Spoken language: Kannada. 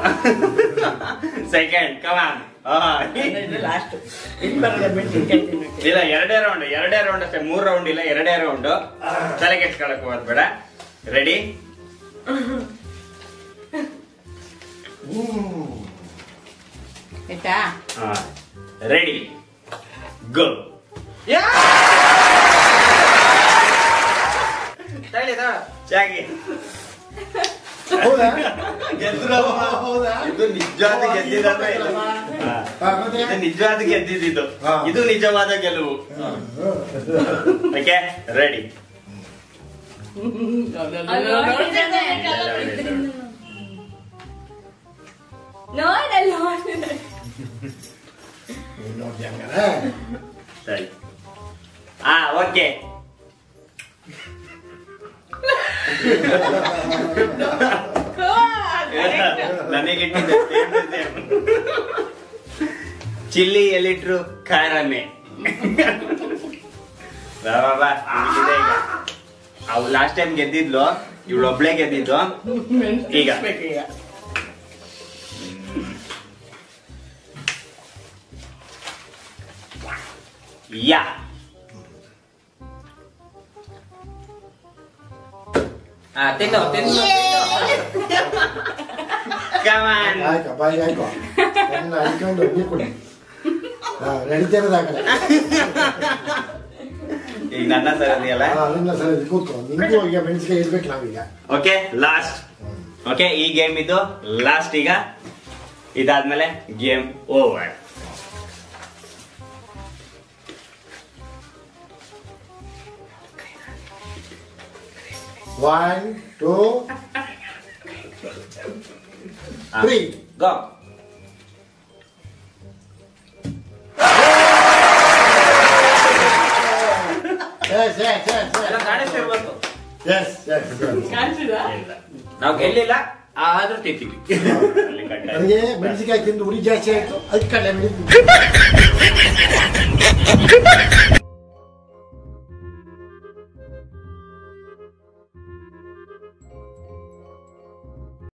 ಸೆಕೆಂಡ್ ಕಮಾನ್ ಇದು ಲಾಸ್ಟ್ ಇನ್ನು ಬರಲ್ಲ ಮೆಣಸಿನ್ಕಾಯಿ ತಿನ್ನಕ್ಕೆ ಇಲ್ಲ ಎರಡೇ ರೌಂಡ್ ಎರಡೇ ರೌಂಡ್ ಅಷ್ಟೇ ಮೂರ್ ರೌಂಡ್ ಇಲ್ಲ ಎರಡೇ ರೌಂಡ್ ತಲೆ ಕೆಡ್ಸ್ಕೊಳಕ್ ಹೋಗೋದ್ ಬೇಡ ರೆಡಿ ಆಯ್ತಾ ರೆಡಿ ಗೋ ಚಾಗಿ ಹೌದಾ ಗೆದ್ರವ್ವ. ಹೌದಾ ಇದು ನಿಜವಾದ ಗೆದ್ದಿದ್ರೆ ಹಾ, ಮತ್ತೆ? ಇದು ನಿಜವಾದ ಗೆದ್ದಿದ್ದು ಹಾ. ಇದು ನಿಜವಾದ ಗೆಲುವು ಓಕೆ ರೆಡಿ ನೋಡಲ್ಲ ನೀನ್ ನೋಡ್ದೆ ಹಂಗಾರೆ? ಸರಿ ಹಾ ಓಕೆ ನನಗಿಟ್ಟಿದ್ದೆ ಚಿಲ್ಲಿ ಎಲ್ಲಿಟ್ರು ಖಾರನೆ ಬಾ ಬಾ ಬಾ ಮುಗಿದಿದೆ ಈಗ ಅವ್ ಲಾಸ್ಟ್ ಟೈಮ್ ಗೆದ್ದಿದ್ಲು ಇವಳು ಒಬ್ಳೆ ಗೆದ್ದಿದ್ದು ಈಗ ಈಗ ಯಾ ಹಾ ತಿನ್ನು ತಿನ್ನು ಕಮಾನ್ ಆಯ್ತು ಬಾಯಿಗೆ ಆಯ್ಕೋ ನನ್ನ ಅಡ್ಕೊಂಡು ನೀರು ಕೊಡಿ ಹಾ ನಡೀತಿರೋದಾಗಲ್ಲ ಈಗ ನನ್ನ ಸರದಿಯಲ್ಲ ಹಾ ಅದನ್ನ ಸರಿ ಕೂತ್ಕೊ ನಿಂಗೂ ಈಗ ಮೆಣಸಿಗೆ ಇರ್ಬೇಕು ನಾವೀಗ ಓಕೆ ಲಾಸ್ಟ್ ಓಕೆ ಈ ಗೇಮ್ ಇದು ಲಾಸ್ಟ್ ಈಗ ಇದಾದ್ಮೇಲೆ game over one two three go yes yes yes ಎಲ್ಲ ಕಾಣಿಸ್ತಿರ್ಬೇಕು ಎಸ್ ಎಸ್ ಕಾಣಿಸಿದ ನಾವು ಗೆಲ್ಲಿಲ್ಲ ಆದ್ರೂ ತಿಂತೀವಿ ನನಗೆ ಮೆಣಸಿನಕಾಯಿ ತಿಂದು ಉರಿ ಜಾಸ್ತಿ ಆಯ್ತು ಅದಕ್ಕೆ ಕಡಲೆ ಮೆಣಸಿನ